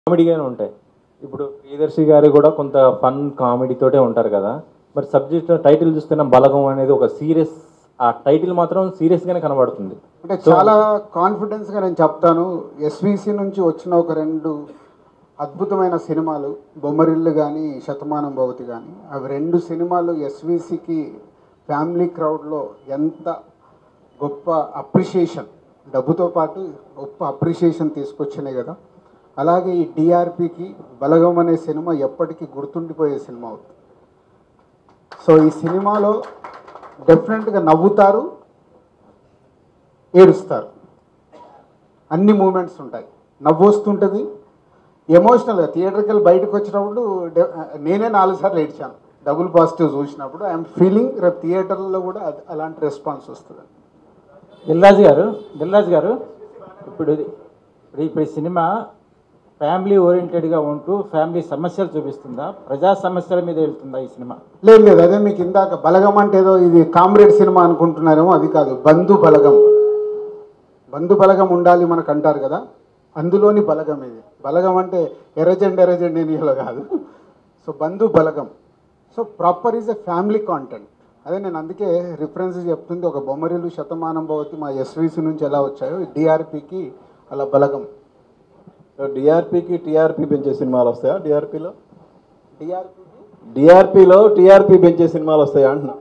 కామెడీగానే ఉంటాయి ఇప్పుడు ప్రియదర్శి గారు కూడా కొంత ఫన్ కామెడీతోటే ఉంటారు కదా మరి సబ్జెక్ట్ టైటిల్ చూస్తున్న బలగం అనేది ఒక సీరియస్ ఆ టైటిల్ మాత్రం సీరియస్ గానే కనబడుతుంది అంటే చాలా కాన్ఫిడెన్స్గా నేను చెప్తాను ఎస్విసి నుంచి వచ్చిన ఒక రెండు అద్భుతమైన సినిమాలు బొమ్మరిల్లు కానీ శతమానం భవతి కానీ అవి రెండు సినిమాలు ఎస్విసికి ఫ్యామిలీ క్రౌడ్లో ఎంత గొప్ప అప్రిషియేషన్ డబ్బుతో పాటు గొప్ప అప్రిషియేషన్ తీసుకొచ్చినాయి కదా అలాగే ఈ డిఆర్పికి బలగం అనే సినిమా ఎప్పటికీ గుర్తుండిపోయే సినిమా అవుతుంది సో ఈ సినిమాలో డెఫినెట్గా నవ్వుతారు ఏడుస్తారు అన్ని మూమెంట్స్ ఉంటాయి నవ్వు వస్తుంటుంది ఎమోషనల్గా థియేటర్కి వెళ్ళి బయటకు వచ్చినప్పుడు డె- నేనే నాలుగు సార్లు ఏడ్చాను డబుల్ పాజిటివ్ చూసినప్పుడు ఐఎమ్ ఫీలింగ్ రేపు థియేటర్లో కూడా అది- అలాంటి రెస్పాన్స్ వస్తుంది దిల్రాజు గారు దిల్రాజు గారు ఇప్పుడు ఇది- ఇప్పుడు ఇప్పుడు ఈ సినిమా ఫ్యామిలీ ఓరియంటెడ్గా ఉంటూ ఫ్యామిలీ సమస్యలు చూపిస్తుందా ప్రజా సమస్యల మీద వెళ్తుందా ఈ సినిమా లేదు లేదు అదే మీకు ఇందాక బలగం అంటే ఏదో ఇది కామ్రేడ్ సినిమా అనుకుంటున్నారేమో అది కాదు బంధు బలగం బంధు బలగం ఉండాలి మనకు అంటారు కదా అందులోని బలగం ఇది బలగం అంటే ఎర్రజెండ్ ఎర్రజెండ్ ఏనియలో కాదు సో బంధు Balagam so proper is a family content అదే నేను అందుకే రిఫరెన్స్ చెప్తుంది ఒక బొమ్మరిలు శతమానం భవతి మా ఎస్విసి నుంచి ఎలా వచ్చాయో డిఆర్పికి అలా బలగం డిఆర్పికి టీఆర్పీ పెంచే సినిమాలు వస్తాయా డిఆర్పిలో డిఆర్పికి డిఆర్పిలో టీఆర్పీ పెంచే సినిమాలు వస్తాయా అంటున్నా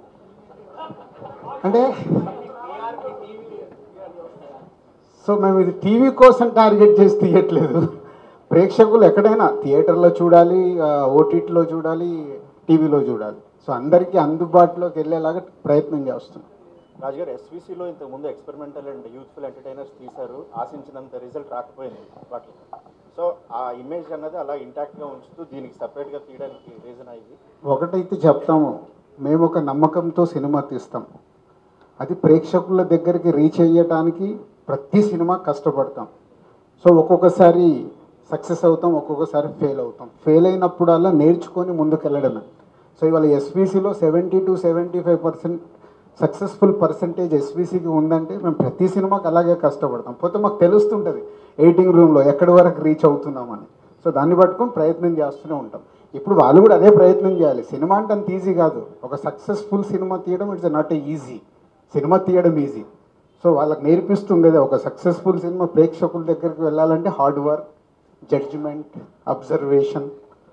అంటే సో మేము ఇది టీవీ కోసం టార్గెట్ చేసి తీయట్లేదు ప్రేక్షకులు ఎక్కడైనా థియేటర్లో చూడాలి ఓటీటీలో చూడాలి టీవీలో చూడాలి సో అందరికీ అందుబాటులోకి వెళ్ళేలాగా ప్రయత్నం చేస్తున్నాం రాజుగారు ఎస్వీసీలో ఇంతకు ముందు ఎక్స్పెరిమెంటల్ అండ్ యూత్ఫుల్ ఎంటర్టైనర్స్ తీశారు ఆశించినంత రిజల్ట్ రాకపోయింది వాటికి సో ఆ ఇమేజ్ అన్నది అలా ఇంటాక్ట్గా ఉంచుతూ దీనికి సపరేట్గా తీయడానికి రీజన్ అయ్యి ఒకటైతే చెప్తాము మేము ఒక నమ్మకంతో సినిమా తీస్తాం అది ప్రేక్షకుల దగ్గరికి రీచ్ అయ్యటానికి ప్రతి సినిమా కష్టపడతాం సో ఒక్కొక్కసారి సక్సెస్ అవుతాం ఒక్కొక్కసారి ఫెయిల్ అవుతాం ఫెయిల్ అయినప్పుడల్లా నేర్చుకొని ముందుకెళ్ళడమే సో ఇవాళ ఎస్వీసీలో seventy two seventy five percent successful percentage ఎస్వీసీకి ఉందంటే మేము ప్రతి సినిమాకి అలాగే కష్టపడతాం పోతే మాకు తెలుస్తుంటుంది ఎయిటింగ్ రూమ్లో ఎక్కడి వరకు రీచ్ అవుతున్నామని సో దాన్ని పట్టుకొని ప్రయత్నం చేస్తూనే ఉంటాం ఇప్పుడు వాళ్ళు కూడా అదే ప్రయత్నం చేయాలి సినిమా అంటే అంత ఈజీ కాదు ఒక సక్సెస్ఫుల్ సినిమా తీయడం it's not a easy cinema తీయడం ఈజీ సో వాళ్ళకి నేర్పిస్తుంది కదా ఒక సక్సెస్ఫుల్ సినిమా ప్రేక్షకుల దగ్గరికి వెళ్ళాలంటే hard work judgement observation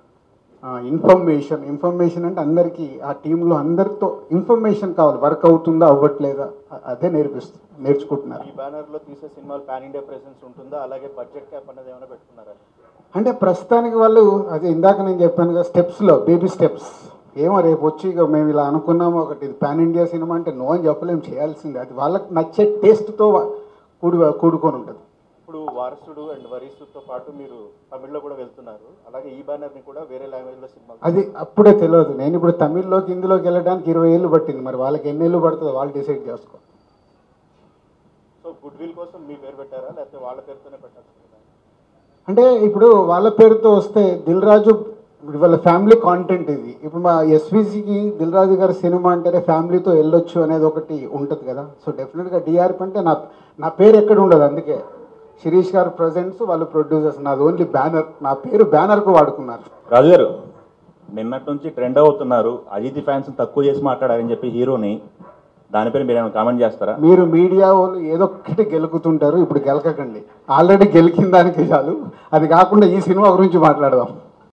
information information అంటే అందరికీ ఆ టీంలో అందరితో ఇన్ఫర్మేషన్ కావాలి వర్క్ అవుతుందా అవ్వట్లేదా అ- అదే నేర్పిస్తుంది నేర్చుకుంటున్నారు ఈ బ్యానర్లో తీసే సినిమాలు పాన్ ఇండియా ప్రెసెన్స్ ఉంటుందా అలాగే బడ్జెట్ క్యాప్ అనేది ఏమైనా పెట్టుకున్నారా అంటే ప్రస్తుతానికి వాళ్ళు అదే ఇందాక నేను చెప్పాను కదా స్టెప్స్లో బేబీ స్టెప్స్ ఏమో రేపు వచ్చి ఇక మేము ఇలా అనుకున్నాము ఒకటి ఇది పాన్ ఇండియా సినిమా అంటే నో అని చెప్పలేము చేయాల్సిందే అది వాళ్ళకి నచ్చే టేస్ట్తో కూడి కూడుకొని ఉంటుంది ఇప్పుడు వారసుడు అండ్ వరీసుతో పాటు మీరు తమిళ్లో కూడా వెళ్తున్నారు అలాగే ఈ బ్యానర్ని కూడా వేరే లాంగ్వేజ్లో సినిమా అది అప్పుడే తెలియదు నేను ఇప్పుడు తమిళ్లోకి ఇందులోకి వెళ్ళడానికి ఇరవై ఏళ్ళు పట్టింది మరి వాళ్ళకి ఎన్ని ఏళ్ళు పడుతుందో వాళ్ళు డిసైడ్ చేసుకో సో గుడ్ విల్ కోసం మీ పేరు పెట్టారా లేకపోతే వాళ్ళ పేరుతోనే పెట్టాల్సిందా అంటే ఇప్పుడు వాళ్ళ పేరుతో వస్తే దిల్ రాజు ఇప్పుడు వాళ్ళ ఫ్యామిలీ కాంటెంట్ ఇది ఇప్పుడు మా ఎస్విసికి దిల్ రాజు గారి సినిమా అంటేనే ఫ్యామిలీతో వెళ్ళొచ్చు అనేది ఒకటి ఉంటుంది కదా సో డెఫినెట్గా డిఆర్పి అంటే నా నా పేరు ఎక్కడ ఉండదు అందుకే శిరీష్ గారు ప్రజెంట్స్ వాళ్ళు ప్రొడ్యూసర్స్ నాది ఓన్లీ బ్యానర్ నా పేరు బ్యానర్కు వాడుకున్నారు రాజు గారు నిన్నటి నుంచి ట్రెండ్ అవుతున్నారు అజిత్ ఫ్యాన్స్ తక్కువ చేసి మాట్లాడారని చెప్పి హీరోని దానిపైన మీరు ఏమైనా కామెంట్ చేస్తారా మీరు మీడియా వాళ్ళు ఏదో ఒక్కటి గెలుకుతుంటారు ఇప్పుడు గెలకకండి ఆల్రెడీ గెలికిన దానికి చాలు అది కాకుండా ఈ సినిమా గురించి మాట్లాడదాం